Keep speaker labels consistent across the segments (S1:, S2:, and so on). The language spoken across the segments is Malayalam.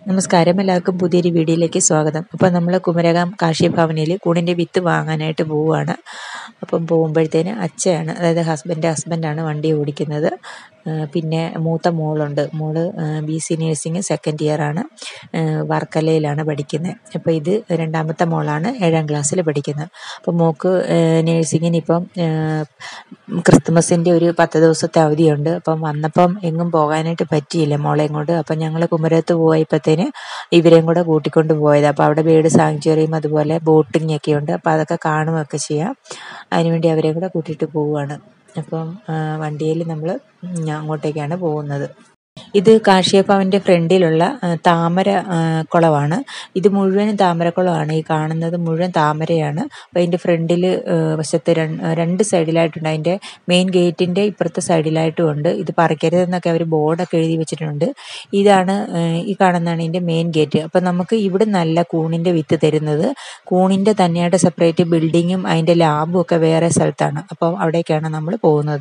S1: നമസ്കാരം എല്ലാവർക്കും പുതിയൊരു വീഡിയോയിലേക്ക് സ്വാഗതം അപ്പോൾ നമ്മൾ കുമരകം കാർഷിക ഭവനിൽ കൂണിൻ്റെ വിത്ത് വാങ്ങാനായിട്ട് പോവുകയാണ് അപ്പം പോകുമ്പോഴത്തേന് അച്ഛയാണ് അതായത് ഹസ്ബൻഡ് ഹസ്ബൻഡാണ് വണ്ടി ഓടിക്കുന്നത് ആ, പിന്നെ മൂത്ത മോളുണ്ട് മോള് B C nursing second year ആണ് ആ, വർക്കലയിലാണ് പഠിക്കുന്നത് അപ്പോൾ ഇത് രണ്ടാമത്തെ മോളാണ് ഏഴാം ക്ലാസ്സിൽ പഠിക്കുന്നത് അപ്പോൾ മോക്ക് നേഴ്സിങ്ങിന് ഇപ്പം ആ, ക്രിസ്തുമസിൻ്റെ ഒരു പത്ത് ദിവസത്തെ അവധിയുണ്ട് അപ്പം വന്നപ്പം എങ്ങും പോകാനായിട്ട് പറ്റിയില്ല മോളെയും കൊണ്ട് അപ്പം ഞങ്ങൾ കുമരകത്ത് പോയപ്പോഴത്തേന് ഇവരെയും കൂടെ കൂട്ടിക്കൊണ്ട് പോയത് അപ്പോൾ അവിടെ ബേഡ് സാങ്ച്വറിയും അതുപോലെ ബോട്ടിംഗ് ഒക്കെ ഉണ്ട് അപ്പോൾ അതൊക്കെ കാണുകയൊക്കെ ചെയ്യാം അതിനുവേണ്ടി അവരെയും കൂടെ കൂട്ടിയിട്ട് പോവുകയാണ് അപ്പം വണ്ടിയിൽ നമ്മൾ അങ്ങോട്ടേക്കാണ് പോകുന്നത് ഇത് കാർഷിക ഭവൻ്റെ ഫ്രണ്ടിലുള്ള ആ, താമര ആ, കുളമാണ് ഇത് മുഴുവനും താമരക്കുളമാണ് ഈ കാണുന്നത് മുഴുവൻ താമരയാണ് അപ്പോൾ അതിൻ്റെ ഫ്രണ്ടിൽ വശത്ത് രണ്ട് രണ്ട് സൈഡിലായിട്ടുണ്ട് അതിൻ്റെ മെയിൻ ഗേറ്റിൻ്റെ ഇപ്പുറത്തെ സൈഡിലായിട്ടും ഉണ്ട് ഇത് പറിക്കരുതെന്നൊക്കെ അവർ ബോർഡൊക്കെ എഴുതി വെച്ചിട്ടുണ്ട് ഇതാണ് ആ, ഈ കാണുന്നതാണ് ഇതിൻ്റെ മെയിൻ ഗേറ്റ് അപ്പോൾ നമുക്ക് ഇവിടെ നല്ല കൂണിൻ്റെ വിത്ത് തരുന്നത് കൂണിൻ്റെ തന്നെയായിട്ട് സെപ്പറേറ്റ് ബിൽഡിങ്ങും അതിൻ്റെ ലാബും ഒക്കെ വേറെ സ്ഥലത്താണ് അപ്പോൾ അവിടേക്കാണ് നമ്മൾ പോകുന്നത്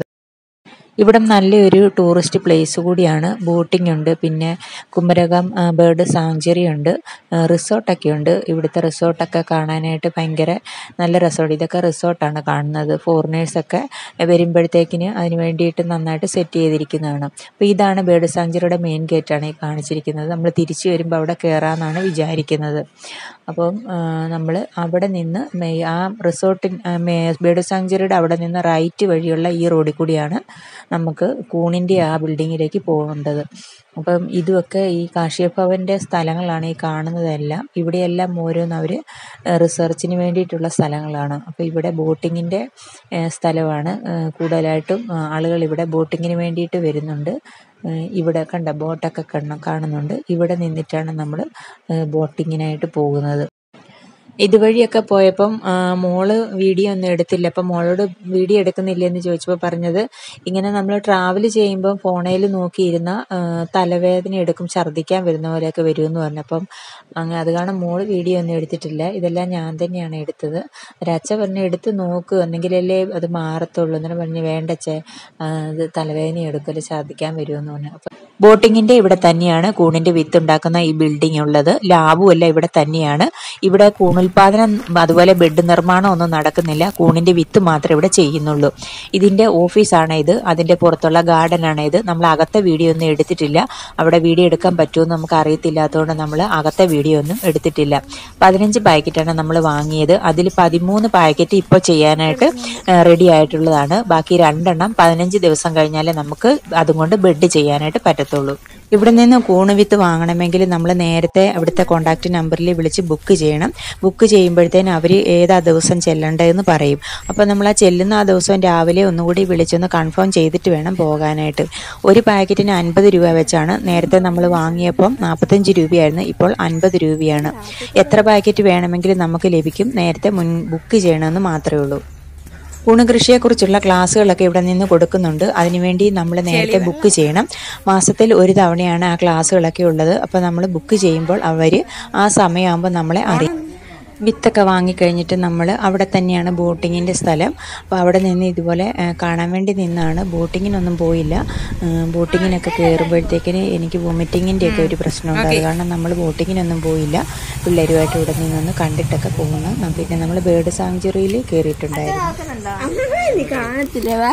S1: ഇവിടം നല്ലൊരു ടൂറിസ്റ്റ് പ്ലേസ് കൂടിയാണ് ബോട്ടിംഗ് ഉണ്ട് പിന്നെ കുമരകം ആ, ബേർഡ് സാങ്ച്വറി ഉണ്ട് ആ, റിസോർട്ടൊക്കെ ഉണ്ട് ഇവിടുത്തെ റിസോർട്ടൊക്കെ കാണാനായിട്ട് ഭയങ്കര നല്ല റിസോർട്ട് ഇതൊക്കെ റിസോർട്ടാണ് കാണുന്നത് ഫോറിനേഴ്സൊക്കെ വരുമ്പോഴത്തേക്കിന് അതിന് വേണ്ടിയിട്ട് നന്നായിട്ട് സെറ്റ് ചെയ്തിരിക്കുന്നതാണ് അപ്പോൾ ഇതാണ് ബേർഡ് സാങ്ച്വറിയുടെ മെയിൻ ഗേറ്റാണ് ഈ കാണിച്ചിരിക്കുന്നത് നമ്മൾ തിരിച്ചു വരുമ്പോൾ അവിടെ കയറാമെന്നാണ് വിചാരിക്കുന്നത് അപ്പം നമ്മൾ അവിടെ നിന്ന് മെ- ആ റിസോർട്ടിൻ ബേർഡ് സാങ്ച്വറിയുടെ അവിടെ നിന്ന് റൈറ്റ് വഴിയുള്ള ഈ റോഡിൽ കൂടിയാണ് നമുക്ക് കൂണിൻ്റെ ആ ബിൽഡിങ്ങിലേക്ക് പോകേണ്ടത് അപ്പം ഇതുമൊക്കെ ഈ കാർഷിക ഭവൻ്റെ സ്ഥലങ്ങളാണ് ഈ കാണുന്നതെല്ലാം ഇവിടെയെല്ലാം ഓരോന്ന് അവർ റിസർച്ചിന് വേണ്ടിയിട്ടുള്ള സ്ഥലങ്ങളാണ് അപ്പോൾ ഇവിടെ ബോട്ടിങ്ങിൻ്റെ സ്ഥലമാണ് ഏഹ് കൂടുതലായിട്ടും ആ, ആളുകൾ ഇവിടെ ബോട്ടിങ്ങിന് വേണ്ടിയിട്ട് വരുന്നുണ്ട് ഏഹ് ഇവിടെ കണ്ട ബോട്ടൊക്കെ കണ്ണ കാണുന്നുണ്ട് ഇവിടെ നിന്നിട്ടാണ് നമ്മൾ ബോട്ടിങ്ങിനായിട്ട് പോകുന്നത് ഇതുവഴിയൊക്കെ പോയപ്പം ആ, മോള് വീഡിയോ ഒന്നും എടുത്തില്ല അപ്പം മോളോട് വീഡിയോ എടുക്കുന്നില്ലെന്ന് ചോദിച്ചപ്പോൾ പറഞ്ഞത് ഇങ്ങനെ നമ്മൾ ട്രാവൽ ചെയ്യുമ്പോൾ ഫോണിൽ നോക്കിയിരുന്ന ആ, തലവേദന എടുക്കും ഛർദ്ദിക്കാൻ വരുന്ന പോലെയൊക്കെ വരുമെന്ന് പറഞ്ഞപ്പം അങ്ങനെ അത് കാരണം മോള് വീഡിയോ ഒന്നും എടുത്തിട്ടില്ല ഇതെല്ലാം ഞാൻ തന്നെയാണ് എടുത്തത് ഒരച്ഛ പറഞ്ഞു എടുത്ത് നോക്ക് എന്നെങ്കിലല്ലേ അത് മാറത്തുള്ളൂ എന്നിട്ട് പറഞ്ഞു വേണ്ടച്ചേ ആ, ഇത് തലവേദന എടുക്കല് ഛർദ്ദിക്കാൻ വരുമെന്ന് പറഞ്ഞു അപ്പം ബോട്ടിങ്ങിന്റെ ഇവിടെ തന്നെയാണ് കൂണിന്റെ വിത്ത് ഉണ്ടാക്കുന്ന ഈ ബിൽഡിംഗ് ഉള്ളത് ലാബും എല്ലാം ഇവിടെ തന്നെയാണ് ഇവിടെ കൂണുൽപാദനം അതുപോലെ ബെഡ് നിർമ്മാണം ഒന്നും നടക്കുന്നില്ല കൂണിന്റെ വിത്ത് മാത്രമേ ഇവിടെ ചെയ്യുന്നുള്ളൂ ഇതിന്റെ ഓഫീസാണ് ഇത് അതിന്റെ പുറത്തുള്ള ഗാർഡൻ ആണ് ഇത് നമ്മൾ അകത്തെ വീഡിയോ ഒന്നും എടുത്തിട്ടില്ല അവിടെ വീഡിയോ എടുക്കാൻ പറ്റുമെന്ന് നമുക്ക് അറിയത്തില്ലാത്തതുകൊണ്ട് നമ്മൾ അകത്തെ വീഡിയോ ഒന്നും എടുത്തിട്ടില്ല പതിനഞ്ച് പാക്കറ്റാണ് നമ്മൾ വാങ്ങിയത് അതിൽ പതിമൂന്ന് പാക്കറ്റ് ഇപ്പോൾ ചെയ്യാനായിട്ട് റെഡി ആയിട്ടുള്ളതാണ് ബാക്കി രണ്ടെണ്ണം പതിനഞ്ച് ദിവസം കഴിഞ്ഞാലേ നമുക്ക് അതുകൊണ്ട് ബെഡ് ചെയ്യാനായിട്ട് പറ്റത്തുള്ളൂ ഇവിടെ നിന്ന് കൂണ് വിത്ത് വാങ്ങണമെങ്കിൽ നമ്മൾ നേരത്തെ അവിടുത്തെ കോൺടാക്റ്റ് നമ്പറിൽ വിളിച്ച് ബുക്ക് ചെയ്യണം ബുക്ക് ചെയ്യുമ്പോഴത്തേന് അവർ ഏതാ ദിവസം ചെല്ലണ്ടതെന്ന് പറയും അപ്പോൾ നമ്മൾ ആ ചെല്ലുന്ന ആ ദിവസം രാവിലെ ഒന്നുകൂടി വിളിച്ചൊന്ന് കൺഫേം ചെയ്തിട്ട് വേണം പോകാനായിട്ട് ഒരു പാക്കറ്റിന് അൻപത് രൂപ വെച്ചാണ് നേരത്തെ നമ്മൾ വാങ്ങിയപ്പം നാൽപ്പത്തഞ്ച് രൂപയായിരുന്നു ഇപ്പോൾ അൻപത് രൂപയാണ് എത്ര പാക്കറ്റ് വേണമെങ്കിലും നമുക്ക് ലഭിക്കും നേരത്തെ മുൻ ബുക്ക് ചെയ്യണമെന്ന് മാത്രമേ ഉള്ളൂ ഊണുകൃഷിയെക്കുറിച്ചുള്ള ക്ലാസ്സുകളൊക്കെ ഇവിടെ നിന്ന് കൊടുക്കുന്നുണ്ട് അതിനുവേണ്ടി നമ്മൾ നേരത്തെ ബുക്ക് ചെയ്യണം മാസത്തിൽ ഒരു തവണയാണ് ആ ക്ലാസ്സുകളൊക്കെ ഉള്ളത് അപ്പോൾ നമ്മൾ ബുക്ക് ചെയ്യുമ്പോൾ അവർ ആ സമയമാകുമ്പോൾ നമ്മളെ അറിയും വിത്തൊക്കെ വാങ്ങിക്കഴിഞ്ഞിട്ട് നമ്മൾ അവിടെ തന്നെയാണ് ബോട്ടിങ്ങിൻ്റെ സ്ഥലം അപ്പോൾ അവിടെ നിന്ന് ഇതുപോലെ ആ, കാണാൻ വേണ്ടി നിന്നാണ് ബോട്ടിങ്ങിനൊന്നും പോയില്ല ആ, ബോട്ടിങ്ങിനൊക്കെ കയറുമ്പോഴത്തേക്കിന് എനിക്ക് വൊമിറ്റിങ്ങിൻ്റെ ഒക്കെ ഒരു പ്രശ്നമുണ്ട് അത് കാരണം നമ്മൾ ബോട്ടിങ്ങിനൊന്നും പോയില്ല പിള്ളേരുമായിട്ട് ഇവിടെ നിന്നൊന്ന് കണ്ടിട്ടൊക്കെ പോകുന്നു ന- പിന്നെ നമ്മൾ ബേർഡ് സാങ്ച്വറിയിൽ കയറിയിട്ടുണ്ടായിരുന്നു
S2: നീ കാണത്തില്ല വാ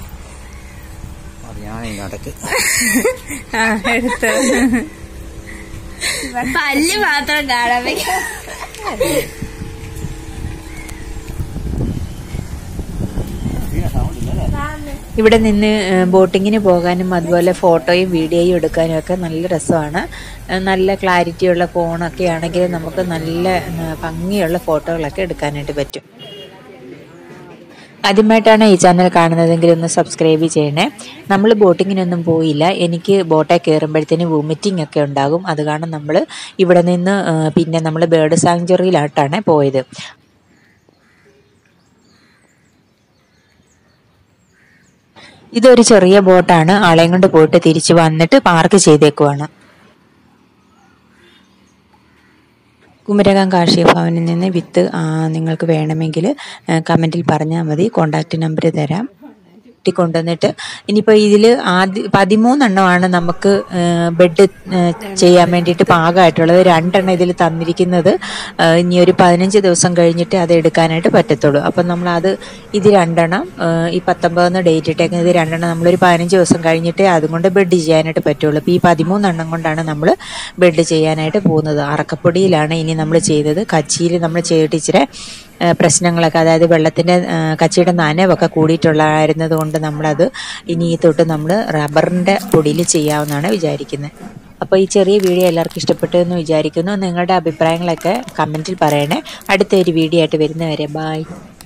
S3: ഞാൻ നടക്ക്
S2: ആ എടുത്തു പല്ല് മാത്രം കാണാൻ വയ്യ.
S1: ഇവിടെ നിന്ന് ഏഹ്, ബോട്ടിങ്ങിന് പോകാനും അതുപോലെ ഫോട്ടോയും വീഡിയോയും എടുക്കാനും ഒക്കെ നല്ല രസമാണ് ഏഹ്, നല്ല ക്ലാരിറ്റിയുള്ള ഫോണൊക്കെ ആണെങ്കിൽ നമുക്ക് നല്ല ഏഹ്, ഭംഗിയുള്ള ഫോട്ടോകളൊക്കെ എടുക്കാനായിട്ട് പറ്റും ആദ്യമായിട്ടാണ് ഈ ചാനൽ കാണുന്നതെങ്കിൽ ഒന്ന് സബ്സ്ക്രൈബ് ചെയ്യണേ നമ്മൾ ബോട്ടിങ്ങിനൊന്നും പോയില്ല എനിക്ക് ബോട്ടെ കയറുമ്പോഴത്തേന് വോമിറ്റിംഗ് ഒക്കെ ഉണ്ടാകും അത് കാരണം നമ്മൾ ഇവിടെ നിന്ന് ഏഹ്, പിന്നെ നമ്മൾ ബേർഡ് സാങ്ച്വറിയിലായിട്ടാണ് പോയത് ഇതൊരു ചെറിയ ബോട്ടാണ് ആളെയും കൊണ്ട് പോയിട്ട് തിരിച്ചു വന്നിട്ട് പാർക്ക് ചെയ്തേക്കുവാണ് കുമരകം കാർഷിക ഭവനിൽ നിന്ന് വിത്ത് ആ, നിങ്ങൾക്ക് വേണമെങ്കിൽ കമൻറ്റിൽ പറഞ്ഞാൽ മതി കോണ്ടാക്റ്റ് നമ്പർ തരാം കൊണ്ടുവന്നിട്ട് ഇനിയിപ്പോൾ ഇതിൽ ആദ്യ പതിമൂന്നെണ്ണമാണ് നമുക്ക് ബെഡ് ചെയ്യാൻ വേണ്ടിയിട്ട് പാകമായിട്ടുള്ളത് രണ്ടെണ്ണം ഇതിൽ തന്നിരിക്കുന്നത് ആ, ഇനി ഒരു പതിനഞ്ച് ദിവസം കഴിഞ്ഞിട്ട് അത് എടുക്കാനായിട്ട് പറ്റത്തുള്ളൂ അപ്പം നമ്മൾ അത് ഇത് രണ്ടെണ്ണം ആ, ഈ പത്തൊമ്പതെന്ന് ഡേറ്റ് ഇട്ടേക്കുന്നത് ഇത് രണ്ടെണ്ണം നമ്മളൊരു പതിനഞ്ച് ദിവസം കഴിഞ്ഞിട്ടേ അതും കൊണ്ട് ബെഡ് ചെയ്യാനായിട്ട് പറ്റുള്ളൂ അപ്പോൾ ഈ പതിമൂന്നെണ്ണം കൊണ്ടാണ് നമ്മൾ ബെഡ് ചെയ്യാനായിട്ട് പോകുന്നത് അറക്കപ്പൊടിയിലാണ് ഇനി നമ്മൾ ചെയ്തത് കച്ചിയിൽ നമ്മൾ ചെയ്തിട്ട് ഇച്ചിരി ആ, പ്രശ്നങ്ങളൊക്കെ അതായത് വെള്ളത്തിൻ്റെ ആ, കച്ചിയുടെ നനവൊക്കെ കൂടിയിട്ടുള്ളതായിരുന്നത് കൊണ്ട് നമ്മളത് ഇനി തൊട്ട് നമ്മൾ റബ്ബറിൻ്റെ പൊടിയിൽ ചെയ്യാമെന്നാണ് വിചാരിക്കുന്നത് അപ്പോൾ ഈ ചെറിയ വീഡിയോ എല്ലാവർക്കും ഇഷ്ടപ്പെട്ടു എന്ന് വിചാരിക്കുന്നു നിങ്ങളുടെ അഭിപ്രായങ്ങളൊക്കെ കമൻറ്റിൽ പറയണേ അടുത്ത ഒരു വീഡിയോ ആയിട്ട് വരുന്നവരെ ബായ്